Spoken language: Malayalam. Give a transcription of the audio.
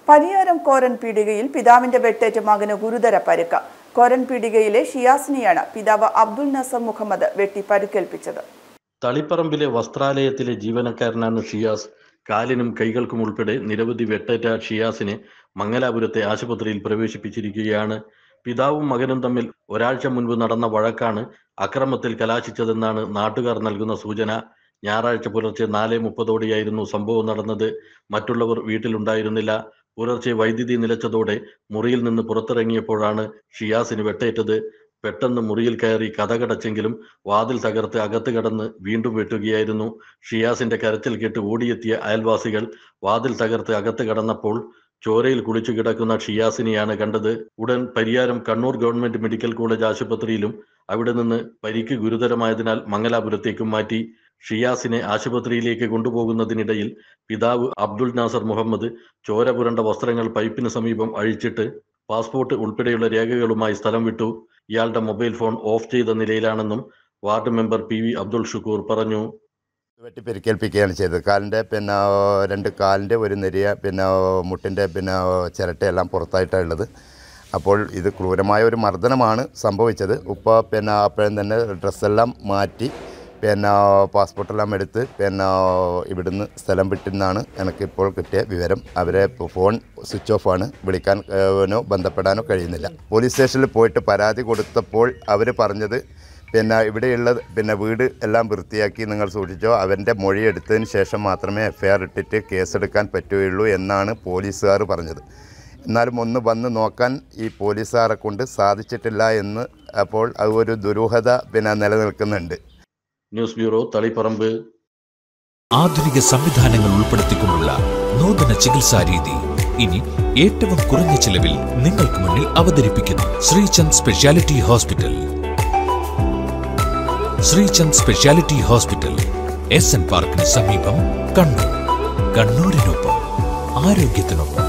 പരിയാരം കോരൻ പീടികയിൽ പിതാവിന്റെ വെട്ടേറ്റ് മകന് ഗുരുതര പരുക്ക് കോരൻ പീടികയിലെ ഷിയാസിനെയാണ് പിതാവ് അബ്ദുൽ നസർ മുഹമ്മദ് വെട്ടി പരുക്കേൽപ്പിച്ചത് തളിപ്പറമ്പിലെ വസ്ത്രാലയത്തിലെ ജീവനക്കാരനാണ് ഷിയാസ് കാലിനും കൈകൾക്കും ഉൾപ്പെടെ നിരവധി വെട്ടേറ്റ ഷിയാസിനെ മംഗലാപുരത്തെ ആശുപത്രിയിൽ പ്രവേശിപ്പിച്ചിരിക്കുകയാണ് പിതാവും മകനും തമ്മിൽ ഒരാഴ്ച മുൻപ് നടന്ന വഴക്കാണ് അക്രമത്തിൽ കലാശിച്ചതെന്നാണ് നാട്ടുകാർ നൽകുന്ന സൂചന ഞായറാഴ്ച പുലർച്ചെ നാല് മുപ്പതോടെയായിരുന്നു സംഭവം നടന്നത് മറ്റുള്ളവർ വീട്ടിലുണ്ടായിരുന്നില്ല പുലർച്ചെ വൈദ്യുതി നിലച്ചതോടെ മുറിയിൽ നിന്ന് പുറത്തിറങ്ങിയപ്പോഴാണ് ഷിയാസിന് വെട്ടേറ്റത് പെട്ടെന്ന് മുറിയിൽ കയറി കഥകടച്ചെങ്കിലും വാതിൽ തകർത്ത് അകത്ത് കടന്ന് വീണ്ടും വെട്ടുകയായിരുന്നു ഷിയാസിന്റെ കരച്ചിൽ കേട്ട് ഓടിയെത്തിയ അയൽവാസികൾ വാതിൽ തകർത്ത് അകത്ത് കടന്നപ്പോൾ ചോരയിൽ കുളിച്ചു കിടക്കുന്ന ഷിയാസിനെയാണ് കണ്ടത് ഉടൻ Pariyaram Kannur government medical college ആശുപത്രിയിലും അവിടെ നിന്ന് പരിക്ക് ഗുരുതരമായതിനാൽ മംഗലാപുരത്തേക്കും മാറ്റി ഷിയാസിനെ ആശുപത്രിയിലേക്ക് കൊണ്ടുപോകുന്നതിനിടയിൽ പിതാവ് അബ്ദുൾ നാസർ മുഹമ്മദ് ചോര പുരണ്ട വസ്ത്രങ്ങൾ പൈപ്പിന് സമീപം അഴിച്ചിട്ട് പാസ്പോർട്ട് ഉൾപ്പെടെയുള്ള രേഖകളുമായി സ്ഥലം വിട്ടു ഇയാളുടെ മൊബൈൽ ഫോൺ ഓഫ് ചെയ്ത നിലയിലാണെന്നും ward member P V Abdul Shukkur പറഞ്ഞു വെട്ടി പരിക്കേൽപ്പിക്കുകയാണ് ചെയ്തത് കാലിൻ്റെ പിന്നെ രണ്ട് കാലിൻ്റെ ഒരു നെരിയ പിന്നെ മുട്ടിൻ്റെ പിന്നെ ചിരട്ടയെല്ലാം പുറത്തായിട്ടാണ് ഉള്ളത് അപ്പോൾ ഇത് ക്രൂരമായ ഒരു മർദ്ദനമാണ് സംഭവിച്ചത് ഉപ്പ പിന്നെ അപ്പോഴും തന്നെ ഡ്രസ്സെല്ലാം മാറ്റി പിന്നെ പാസ്പോർട്ടെല്ലാം എടുത്ത് പിന്നെ ഇവിടുന്ന് സ്ഥലം വിട്ടെന്നാണ് എനിക്കിപ്പോൾ കിട്ടിയ വിവരം അവരെ ഫോൺ സ്വിച്ച് ഓഫ് ആണ് വിളിക്കാൻ ഏഹ്, ബന്ധപ്പെടാനോ കഴിയുന്നില്ല പോലീസ് സ്റ്റേഷനിൽ പോയിട്ട് പരാതി കൊടുത്തപ്പോൾ അവർ പറഞ്ഞത് പിന്നെ ഇവിടെയുള്ള പിന്നെ വീട് എല്ലാം വൃത്തിയാക്കി നിങ്ങൾ സൂക്ഷിച്ചോ അവൻ്റെ മൊഴി എടുത്തതിന് ശേഷം മാത്രമേ എഫ് ഐ ആർ ഇട്ടിട്ട് കേസെടുക്കാൻ പറ്റുകയുള്ളൂ എന്നാണ് പോലീസുകാർ പറഞ്ഞത് എന്നാലും ഒന്ന് വന്ന് നോക്കാൻ ഈ പോലീസുകാരെ കൊണ്ട് സാധിച്ചിട്ടില്ല എന്ന് അപ്പോൾ അത് ഒരു ദുരൂഹത പിന്നെ നിലനിൽക്കുന്നുണ്ട് ന്യൂസ് ബ്യൂറോ തളിപ്പറമ്പ് ആധുനിക സംവിധാനങ്ങൾ ഉൾപ്പെടുത്തിക്കൊണ്ടുള്ള നൂതന ചികിത്സാ രീതി ഇനി ഏറ്റവും കുറഞ്ഞ ചിലവിൽ നിങ്ങൾക്ക് മുന്നിൽ അവതരിപ്പിക്കുന്നു Sreechand speciality hospital Sreechand speciality hospital S N പാർക്കിന് സമീപം കണ്ണൂർ കണ്ണൂരിനൊപ്പം ആരോഗ്യത്തിനൊപ്പം